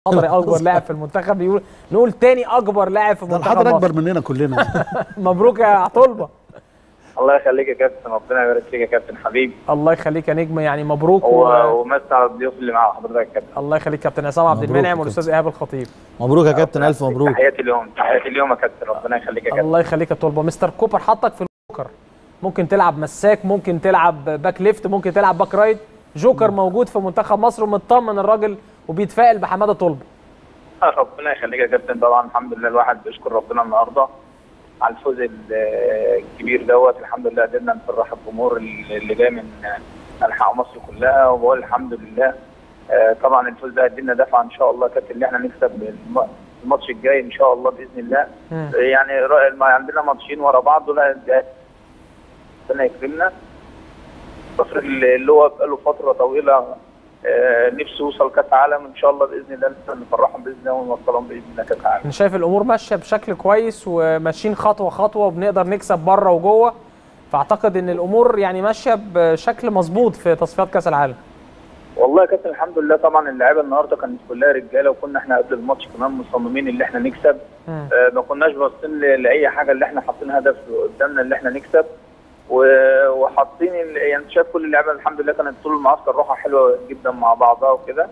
حضري اكبر لاعب في المنتخب يقول نقول تاني اكبر لاعب في ده منتخب الحضر مصر اكبر مننا كلنا مبروك يا طلبه الله يخليك يا كابتن ربنا يبارك فيك يا كابتن حبيبي الله يخليك يا نجم يعني مبروك و... و- ومسي على الضيوف اللي مع حضرتك يا كابتن الله يخليك كابتن عصام عبد مبروك المنعم يا والاستاذ ايهاب الخطيب مبروك يا كابتن الف مبروك تحياتي اليوم تحياتي اليوم يا كابتن ربنا يخليك يا كابتن الله يخليك يا طلبه مستر كوبر حطك في الجوكر ممكن تلعب مساك ممكن تلعب باك ليفت ممكن تلعب باك رايت جوكر موجود في منتخب مصر ومطمن الراجل وبيتفائل بحماده طلبه ربنا يخليك يا كابتن طبعا الحمد لله الواحد بيشكر ربنا النهارده على الفوز ال- الكبير دوت الحمد لله قدرنا نفرح الجمهور اللي اللي جاي من انحاء مصر كلها وبقول الحمد لله آه، طبعا الفوز ده هيدينا دفعه ان شاء الله يا كابتن ان احنا نكسب الم- الماتش الجاي ان شاء الله باذن الله مم. يعني رأي- ما عندنا ماتشين ورا بعض لا ده ربنا يكرمنا مصر اللي هو بقاله فتره طويله آه، نفسه يوصل كاس عالم ان شاء الله باذن الله نقدر نفرحهم باذن الله ونوصلهم باذن الله كاس عالم انا شايف الامور ماشيه بشكل كويس وماشيين خطوه خطوه وبنقدر نكسب بره وجوه فاعتقد ان الامور يعني ماشيه بشكل مظبوط في تصفيات كاس العالم والله يا كابتن الحمد لله طبعا اللعيبه النهارده كانت كلها رجاله وكنا احنا قبل الماتش كمان مصممين ان احنا نكسب مم. آه، ما كناش باصين ل- لاي حاجه اللي احنا حاطين هدف قدامنا اللي احنا نكسب و- وحاطين ال- يعني شايف كل اللعيبه الحمد لله كانت طول المعسكر روحها حلوه جدا مع بعضها وكده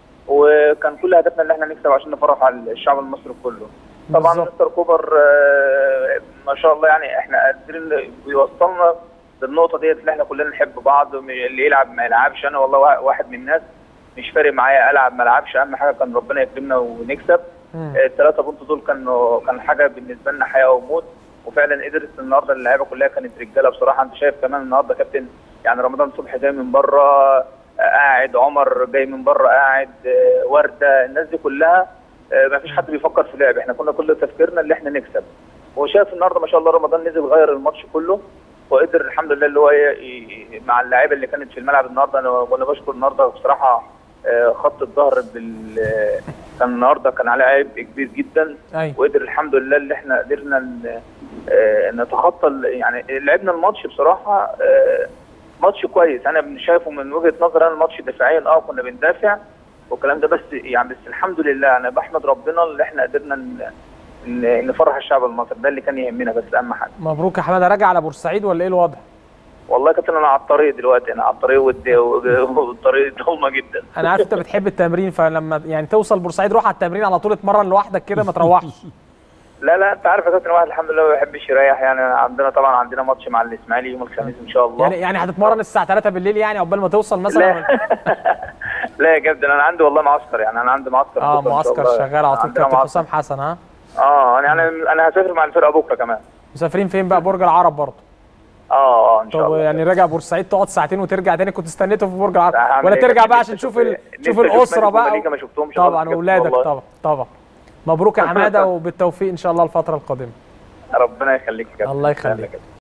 وكان كل هدفنا ان احنا نكسب عشان نفرح على الشعب المصري كله طبعا بالظبط. مستر كوبر آه، ما شاء الله يعني احنا قادرين بيوصلنا للنقطه ديت اللي احنا كلنا نحب بعض اللي يلعب ما يلعبش انا والله وا- واحد من الناس مش فارق معايا العب ما العبش اهم حاجه كان ربنا يكرمنا ونكسب مم. الثلاثه بونت دول كانوا كان حاجه بالنسبه لنا حياه وموت وفعلا قدرت النهارده اللعيبه كلها كانت رجاله بصراحه انت شايف كمان النهارده كابتن يعني رمضان صبحي جاي من بره آه، قاعد عمر جاي من بره قاعد آه، ورده الناس دي كلها ما فيش حد بيفكر في لعب احنا كنا كل تفكيرنا اللي احنا نكسب وشايف النهارده ما شاء الله رمضان نزل غير الماتش كله وقدر الحمد لله اللي هو ي- ي- مع اللعيبه اللي كانت في الملعب النهارده انا وانا بشكر النهارده بصراحه آه، خط الظهر بال آه، كان النهارده كان عليه عيب كبير جدا ايوه وقدر الحمد لله اللي احنا قدرنا ن- آه، نتخطى ال- يعني لعبنا الماتش بصراحه آه، ماتش كويس انا شايفه من وجهه نظري انا الماتش دفاعيا اه كنا بندافع والكلام ده بس يعني بس الحمد لله انا بحمد ربنا اللي احنا قدرنا ن- ن- نفرح الشعب المصري ده اللي كان يهمنا بس اهم حاجه مبروك يا حماده راجع على بورسعيد ولا ايه الوضع والله يا كابتن انا على الطريق دلوقتي انا على الطريق والد- والطريق ضلمه جدا انا عارف انت بتحب التمرين فلما يعني توصل بورسعيد روح على التمرين على طول اتمرن لوحدك كده ما تروحش لا لا انت عارف يا كابتن الواحد الحمد لله ما بيحبش يريح يعني عندنا طبعا عندنا ماتش مع الاسماعيلي يوم الخميس ان شاء الله يعني يعني هتتمرن الساعه 3 بالليل يعني عقبال ما توصل مثلا لا لا يا كابتن انا عندي والله معسكر يعني انا عندي معسكر اه بكرة إن شاء معسكر الله. شغال على طول عندنا كابتن معسكر. حسام حسن ها اه يعني انا انا هسافر مع الفرقه بكره كمان مسافرين فين بقى برج العرب برضه اه اه ان شاء طب الله يعني راجع بورسعيد تقعد ساعتين وترجع تاني كنت استنيته في برج العرب لا، هعمل ولا إيه؟ ترجع كابتن؟ بقى عشان نفسي تشوف أشوف- ال... نفسي تشوف أشوف الاسره ملك بقى ومليكة ما شفتهمش خالص طبعا كابتن واولادك والله. طبعا طبعا مبروك يا حماده وبالتوفيق ان شاء الله الفتره القادمه ربنا يخليك يا كابتن الله يخليك. كابتن.